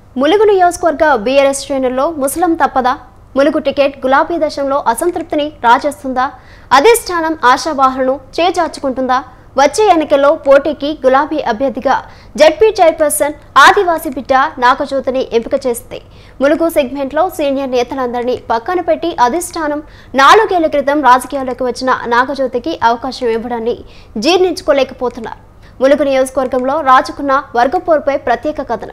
ములుగు నియోజకవర్గ బీఆర్ఎస్ శ్రేణుల్లో ముస్లిం తప్పదా ములుగు టికెట్ గులాబీ దశంలో అసంతృప్తిని రాజేస్తుందా అధిష్టానం ఆశావాహులను చేజార్చుకుంటుందా వచ్చే ఎన్నికల్లో పోటీకి గులాబీ అభ్యర్థిగా జడ్పీ చైర్పర్సన్ ఆదివాసీ బిడ్డ నాగజ్యోతిని ఎంపిక చేసింది ములుగు సెగ్మెంట్లో సీనియర్ నేతలందరినీ పక్కన పెట్టి అధిష్టానం నాలుగేళ్ల క్రితం రాజకీయాల్లోకి వచ్చిన నాగజ్యోతికి అవకాశం ఇవ్వడాన్ని జీర్ణించుకోలేకపోతున్నారు ములుగు నియోజకవర్గంలో రాజుకున్న వర్గపోరుపై ప్రత్యేక కథనం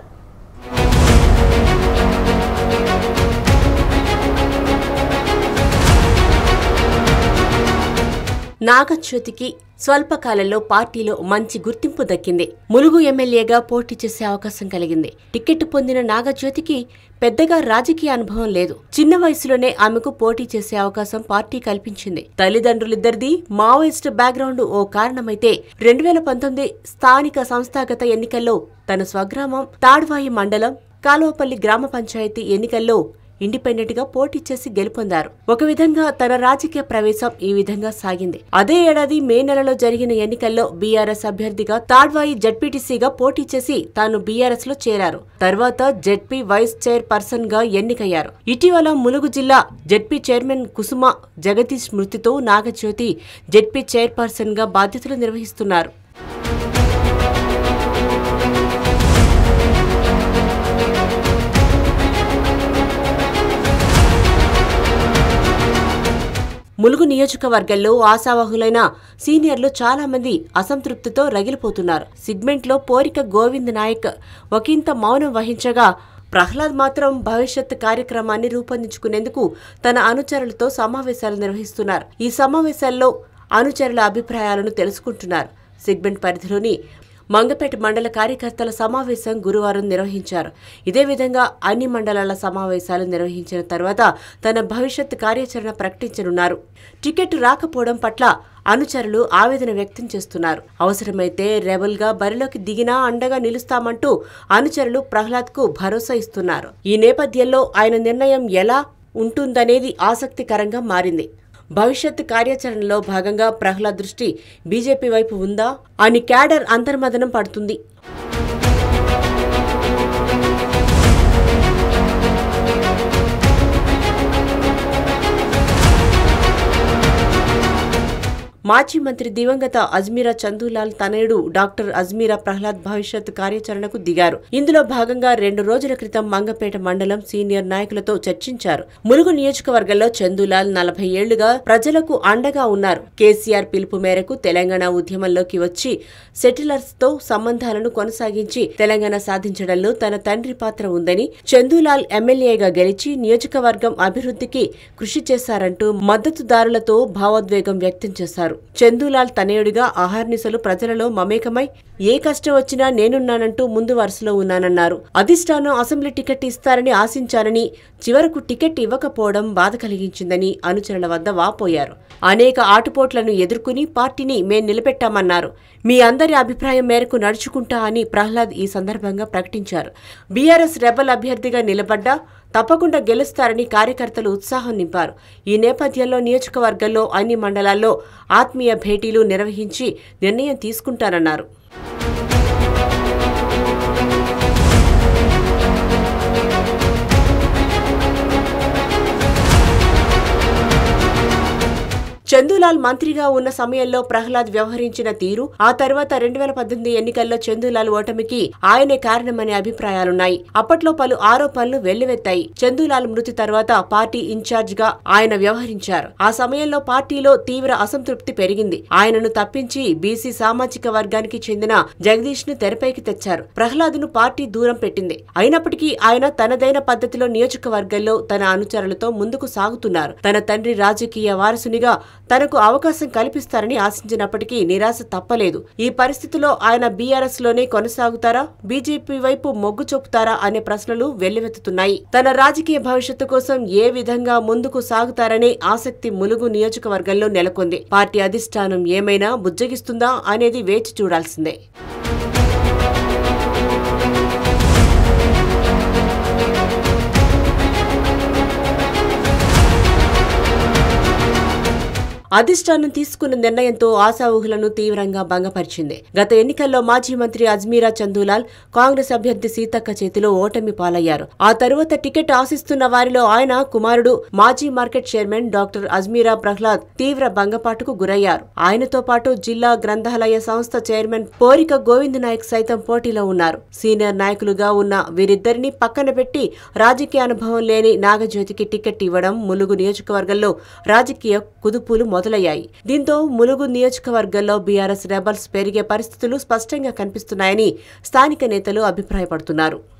నాగజ్యోతికి స్వల్పకాలంలో పార్టీలో మంచి గుర్తింపు దక్కింది ములుగు ఎమ్మెల్యేగా పోటీ చేసే అవకాశం కలిగింది టికెట్ పొందిన నాగజ్యోతికి పెద్దగా రాజకీయ అనుభవం లేదు చిన్న వయసులోనే ఆమెకు పోటీ చేసే అవకాశం పార్టీ కల్పించింది తల్లిదండ్రులిద్దరిది మావోయిస్ట్ బ్యాక్గ్రౌండ్ ఓ కారణమైతే రెండు వేల పంతొమ్మిది స్థానిక సంస్థాగత ఎన్నికల్లో తన స్వగ్రామం తాడ్వాయి మండలం కాలువపల్లి గ్రామ పంచాయతీ ఎన్నికల్లో ఇండిపెండెంట్ గా పోటీ చేసి గెలుపొందారు ఒక విధంగా తన రాజకీయ ప్రవేశం ఈ విధంగా సాగింది అదే ఏడాది మే నెలలో జరిగిన ఎన్నికల్లో బీఆర్ఎస్ అభ్యర్థిగా తాడ్వాయి జడ్పీటీసీగా పోటీ చేసి తాను బీఆర్ఎస్ లో చేరారు తర్వాత జడ్పీ వైస్ చైర్ పర్సన్ గా ఎన్నికయ్యారు ఇటీవల ములుగు జిల్లా జడ్పీ చైర్మన్ కుసుమ జగదీష్ మృతితో నాగజ్యోతి జడ్పీ చైర్పర్సన్ గా బాధ్యతలు నిర్వహిస్తున్నారు ములుగు నియోజకవర్గంలో ఆశావహులైన సీనియర్లు చాలా మంది అసంతృప్తితో రగిలిపోతున్నారు సిగ్మెంట్లో పోరిక గోవింద్ నాయక్ ఒకంత మౌనం వహించగా ప్రహ్లాద్ మాత్రం భవిష్యత్ కార్యక్రమాన్ని రూపొందించుకునేందుకు తన అనుచరులతో సమావేశాలు నిర్వహిస్తున్నారు ఈ సమావేశాల్లో అనుచరుల అభిప్రాయాలను తెలుసుకుంటున్నారు సిగ్మెంట్ పరిధిలోని మంగపేట మండల కార్యకర్తల సమావేశం గురువారం నిర్వహించారు ఇదే విధంగా అన్ని మండలాల సమావేశాలు నిర్వహించిన తర్వాత తన భవిష్యత్ కార్యాచరణ ప్రకటించనున్నారు టికెట్ రాకపోవడం పట్ల అనుచరులు ఆవేదన వ్యక్తం చేస్తున్నారు అవసరమైతే రెబల్గా బరిలోకి దిగినా అండగా నిలుస్తామంటూ అనుచరులు ప్రహ్లాద్కు భరోసా ఇస్తున్నారు ఈ నేపథ్యంలో ఆయన నిర్ణయం ఎలా ఉంటుందనేది ఆసక్తికరంగా మారింది భవిష్యత్ కార్యాచరణలో భాగంగా ప్రహ్లాద్ దృష్టి బీజేపీ వైపు ఉందా అని క్యాడర్ అంతర్మదనం పడుతుంది మాజీ మంత్రి దివంగత అజ్మీరా చందూలాల్ తనయుడు డాక్టర్ అజ్మీరా ప్రహ్లాద్ భవిష్యత్ కార్యాచరణకు దిగారు ఇందులో భాగంగా రెండు రోజుల క్రితం మంగపేట మండలం సీనియర్ నాయకులతో చర్చించారు ములుగు నియోజకవర్గంలో చందూలాల్ నలభై ఏళ్లుగా ప్రజలకు అండగా ఉన్నారు కేసీఆర్ పిలుపు మేరకు తెలంగాణ ఉద్యమంలోకి వచ్చి సెటిలర్స్ తో సంబంధాలను కొనసాగించి తెలంగాణ సాధించడంలో తన తండ్రి పాత్ర ఉందని చందూలాల్ ఎమ్మెల్యేగా గెలిచి నియోజకవర్గం అభివృద్ధికి కృషి చేశారంటూ మద్దతుదారులతో భావోద్వేగం వ్యక్తం చేశారు చందూలాల్ తనయుడిగా ఆహార్నిశలు ప్రజలలో మమేకమై ఏ కష్టం వచ్చినా నేనున్నానంటూ ముందు వరుసలో ఉన్నానన్నారు అధిష్టానం అసెంబ్లీ టికెట్ ఇస్తారని ఆశించానని చివరకు టికెట్ ఇవ్వకపోవడం బాధ కలిగించిందని అనుచరుల వద్ద వాపోయారు అనేక ఆటుపోట్లను ఎదుర్కొని పార్టీని మేం నిలబెట్టామన్నారు మీ అందరి అభిప్రాయం మేరకు నడుచుకుంటా అని ప్రహ్లాద్ ఈ సందర్భంగా ప్రకటించారు బీఆర్ఎస్ రెబల్ అభ్యర్థిగా నిలబడ్డా తప్పకుండా గెలుస్తారని కార్యకర్తలు ఉత్సాహం నింపారు ఈ నేపథ్యంలో నియోజకవర్గంలో అన్ని మండలాల్లో ఆత్మీయ భేటీలు నిర్వహించి నిర్ణయం తీసుకుంటారన్నారు చందూలాల్ మంత్రిగా ఉన్న సమయంలో ప్రహ్లాద్ వ్యవహరించిన తీరు ఆ తర్వాత రెండు వేల పద్దెనిమిది ఎన్నికల్లో చందూలాల్ ఓటమికి ఆయనే కారణమనే అభిప్రాయాలున్నాయి అప్పట్లో పలు ఆరోపణలు వెల్లువెత్తాయి చందూలాల్ మృతి తర్వాత పార్టీ ఇన్ఛార్జ్ గా ఆయన వ్యవహరించారు ఆ సమయంలో పార్టీలో తీవ్ర అసంతృప్తి పెరిగింది ఆయనను తప్పించి బీసీ సామాజిక వర్గానికి చెందిన జగదీష్ ను తెరపైకి తెచ్చారు ప్రహ్లాద్ ను పార్టీ దూరం పెట్టింది అయినప్పటికీ ఆయన తనదైన పద్ధతిలో నియోజకవర్గంలో తన అనుచరులతో ముందుకు సాగుతున్నారు తన తండ్రి రాజకీయ వారసునిగా తనకు అవకాశం కల్పిస్తారని ఆశించినప్పటికీ నిరాశ తప్పలేదు ఈ పరిస్థితిలో ఆయన బీఆర్ఎస్ లోనే కొనసాగుతారా బీజేపీ వైపు మొగ్గు చూపుతారా అనే ప్రశ్నలు వెల్లువెత్తుతున్నాయి తన రాజకీయ భవిష్యత్తు కోసం ఏ విధంగా ముందుకు సాగుతారనే ఆసక్తి ములుగు నియోజకవర్గంలో నెలకొంది పార్టీ అధిష్టానం ఏమైనా బుజ్జగిస్తుందా అనేది వేచి చూడాల్సిందే అధిష్టానం తీసుకున్న నిర్ణయంతో ఆశావుహులను తీవ్రంగా భంగపరిచింది గత ఎన్నికల్లో మాజీ మంత్రి అజ్మీరా చందూలాల్ కాంగ్రెస్ అభ్యర్థి సీతక్క చేతిలో ఓటమి పాలయ్యారు ఆ తరువాత టికెట్ ఆశిస్తున్న వారిలో ఆయన కుమారుడు మాజీ market chairman doctor Ajmeera Prahlad తీవ్ర భంగపాటుకు గురయ్యారు ఆయనతో పాటు జిల్లా గ్రంథాలయ సంస్థ చైర్మన్ పోరిక గోవింద్ నాయక్ సైతం పోటీలో ఉన్నారు సీనియర్ నాయకులుగా ఉన్న వీరిద్దరిని పక్కన పెట్టి రాజకీయ అనుభవం లేని నాగజ్యోతికి టికెట్ ఇవ్వడం ములుగు నియోజకవర్గంలో రాజకీయ కుదుపులు మొదలయ్యాయి దీంతో ములుగు నియోజకవర్గంలో బీఆర్ఎస్ రెబల్స్ పెరిగే పరిస్థితులు స్పష్టంగా కనిపిస్తున్నాయని స్థానిక నేతలు అభిప్రాయపడుతున్నారు